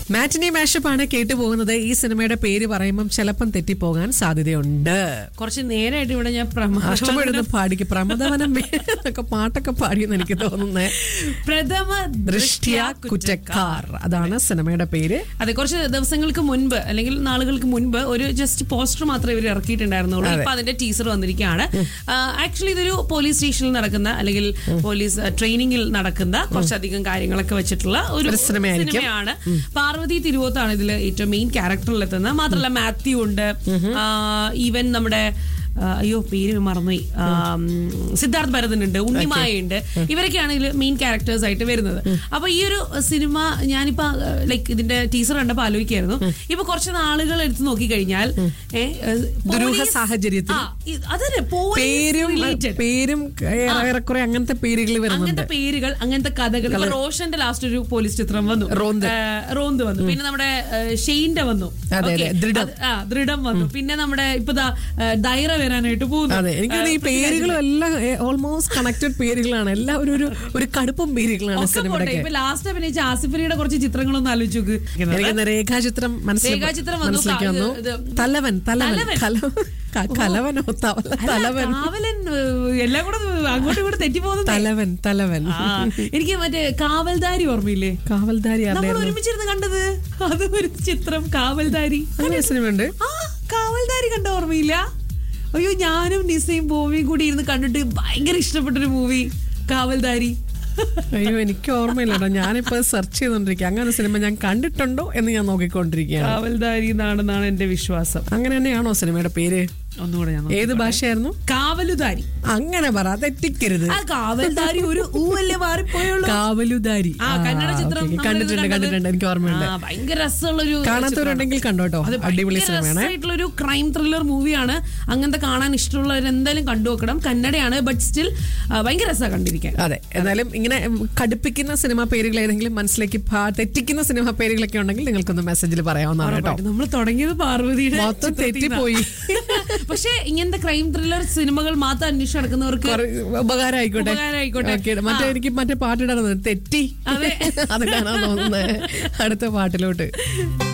മാറ്റിനി മാഷപ്പാണ് കേട്ടു പോകുന്നത് ഈ സിനിമയുടെ പേര് പറയുമ്പം ചിലപ്പം തെറ്റിപ്പോകാൻ സാധ്യതയുണ്ട് കുറച്ച് നേരമായിട്ട് ഇവിടെ ഞാൻ അഷ്ടപ്പെടുന്ന പാടിക്ക് പ്രമദവനം എന്നൊക്കെ പാട്ടൊക്കെ പാടിയെന്ന് എനിക്ക് തോന്നുന്നത് പ്രഥമ ദൃഷ്ട്യ കുറ്റക്കാർ അതാണ് സിനിമയുടെ പേര് അതെ കുറച്ച് ദിവസങ്ങൾക്ക് മുൻപ് അല്ലെങ്കിൽ നാളുകൾക്ക് മുൻപ് ഒരു ജസ്റ്റ് പോസ്റ്റർ മാത്രമേ ഇവർ ഇറക്കിയിട്ടുണ്ടായിരുന്നുള്ളൂ ഇപ്പൊ അതിന്റെ ടീസർ വന്നിരിക്കുകയാണ് ആക്ച്വലി ഇതൊരു പോലീസ് സ്റ്റേഷനിൽ നടക്കുന്ന അല്ലെങ്കിൽ പോലീസ് ട്രെയിനിങ്ങിൽ നടക്കുന്ന കുറച്ചധികം കാര്യങ്ങളൊക്കെ വെച്ചിട്ടുള്ള ഒരു ഒരു സിനിമയായിരിക്കും. സിനിമയാണ് പാർവതി തിരുവോത്താണ് ഇതിൽ ഏറ്റവും മെയിൻ ക്യാരക്ടറിൽ എത്തുന്നത് മാത്രമല്ല മാത്യു ഉണ്ട് ഈവൻ നമ്മുടെ ആ, അയ്യോ പേര് മറന്നുപോയി ആ, ഉം, സിദ്ധാർത്ഥ് ഭരതൻ ഉണ്ട് ഉണ്ണിമായ ഉണ്ട് ഇവരൊക്കെയാണ് ഇതിൽ മെയിൻ ക്യാരക്ടേഴ്സ് ആയിട്ട് വരുന്നത് അപ്പൊ ഈ ഒരു സിനിമ ഞാനിപ്പോ ലൈക്ക് ഇതിന്റെ ടീസർ കണ്ടപ്പോ ആലോചിക്കായിരുന്നു ഇപ്പൊ കുറച്ച് നാളുകൾ എടുത്ത് നോക്കിക്കഴിഞ്ഞാൽ ഏ, ഏ, ദുരൂഹ police- സാഹചര്യത്തിൽ ആ, ഇ- അതന്നെ police പേരും related. പേരും ഏറെ- ഏറെക്കുറെ അങ്ങനത്തെ പേരുകൾ വരുന്നുണ്ട് അങ്ങനത്തെ പേരുകൾ അങ്ങനത്തെ കഥകൾ ഇപ്പൊ റോഷന്റെ ലാസ്റ്റ് ഒരു പോലീസ് ചിത്രം വന്നു റോന്ത്. ആ, റോന്ത് വന്നു പിന്നെ നമ്മുടെ ആ, ഷെയ്ന്റെ വന്നു അതെ, Okay. അതെ, ദൃഢം. അത്, ആ ദൃഢം വന്നു പിന്നെ നമ്മുടെ ഇപ്പൊ ദാ, ആ, ദൈറ വരാനായിട്ട് പോകുന്നു അതെ എനിക്ക് തോന്നുന്നു ഈ ആ, പേരുകളും എല്ലാം ഓൾമോസ്റ്റ് കണക്റ്റഡ് പേരുകളാണ് എല്ലാം ഒരു ഒരു ഒരു കടുപ്പം പേരുകളാണ് ഒക്കെ പോട്ടെ സിനിമയുടെ ഇപ്പൊ ലാസ്റ്റ് അഭിനയിച്ച ആസിഫലിയുടെ കുറച്ച് ചിത്രങ്ങളൊന്നും ആലോചിച്ച് നോക്ക് എനിക്ക് രേഖാചിത്രം മനസ്സിലാക്കി രേഖാചിത്രം വന്നു. മനസ്സിലേക്ക് വന്നു ഇത് ഇത് തലവൻ തലവൻ തലവൻ. കല- ക- കലവനോ തവല അല്ല, തലവൻ കാവലൻ ഏഹ്, എല്ലാം കൂടെ അങ്ങോട്ടും ഇങ്ങോട്ടും തെറ്റിപ്പോകുന്നത് തലവൻ തലവൻ ആ, എനിക്ക് മറ്റേ കാവൽദാരി ഓർമ്മയില്ലേ കാവൽദാരി നമ്മൾ അറിയായിരുന്നു ഒരുമിച്ചിരുന്ന് കണ്ടത് അത് ഒരു ചിത്രം കാവൽദാരി അങ്ങനെ സിനിമയുണ്ട് ആ കാവൽദാരി കണ്ട ഓർമ്മയില്ല അയ്യോ ഞാനും നിസയും ബോവിയും കൂടി ഇരുന്ന് കണ്ടിട്ട് ഭയങ്കര ഇഷ്ടപ്പെട്ടൊരു മൂവി കാവൽദാരി അയ്യോ എനിക്ക് ഓർമ്മയില്ല കേട്ടോ ഞാനിപ്പോ സെർച്ച് ചെയ്തോണ്ടിരിക്കുക അങ്ങനെ സിനിമ ഞാൻ കണ്ടിട്ടുണ്ടോ എന്ന് ഞാൻ നോക്കിക്കൊണ്ടിരിക്കുകയാണ് കാവൽദാരി എന്നാണെന്നാണ് എന്റെ വിശ്വാസം അങ്ങനെ തന്നെയാണോ സിനിമയുടെ പേര് ഒന്നുകൂടെ ഞാൻ ഏത് ഭാഷയായിരുന്നു കാവലുദാരി അങ്ങനെ പറ തെറ്റിക്കരുത് ആ കാവൽദാരി ഒരു ഊ അല്ലേ മാറിപ്പോയുള്ളൂ കാവലുദാരി ആ കന്നഡ ആ, ചിത്രം ഓക്കേ, ഓക്കേ. നമ്മളിത് കണ്ടിട്ടുണ്ട് കണ്ടത്. കണ്ടിട്ടുണ്ട് എനിക്ക് ഓർമ്മയുണ്ട് ആ, ഭയങ്കര രസമുള്ളൊരു കാണാത്തവരുണ്ടെങ്കിൽ കണ്ടോട്ടോ അത് അടിപൊളി ഭയങ്കര സിനിമയാണ് രസമായിട്ടുള്ളൊരു ക്രൈം ത്രില്ലർ മൂവിയാണ് അങ്ങനത്തെ കാണാൻ ഇഷ്ടമുള്ളവർ എന്തായാലും കണ്ടു നോക്കണം കന്നഡയാണ് ബട്ട് സ്റ്റിൽ ഭയങ്കര രസമാണ് കണ്ടിരിക്കാൻ അതെ എന്നാലും ഇങ്ങനെ ഉം, കടുപ്പിക്കുന്ന സിനിമ പേരുകൾ ഏതെങ്കിലും മനസ്സിലേക്ക് ഭാ- തെറ്റിക്കുന്ന സിനിമ പേരുകളൊക്കെ ഉണ്ടെങ്കിൽ നിങ്ങൾക്കൊന്ന് മെസ്സേജിൽ പറയാവുന്നതാണ് കേട്ടോ നമ്മൾ തുടങ്ങിയത് പാർവതിയുടെ മൊത്തം ചിത്രത്തിൽ നിന്നാ. തെറ്റിപ്പോയി. പക്ഷെ ഇങ്ങനത്തെ ക്രൈം ത്രില്ലർ സിനിമകൾ മാത്രം അന്വേഷിച്ച് നടക്കുന്നവർക്ക് കുറെ ഉപകാരമായിക്കോട്ടെ ഉപകാരമായിക്കോട്ടെ. ഓക്കേ, മറ്റേ ആ. എനിക്ക് മറ്റേ പാട്ടിടാൻ തെറ്റി അതെ. അത് കാണാൻ തോന്നുന്നത് അടുത്ത പാട്ടിലോട്ട്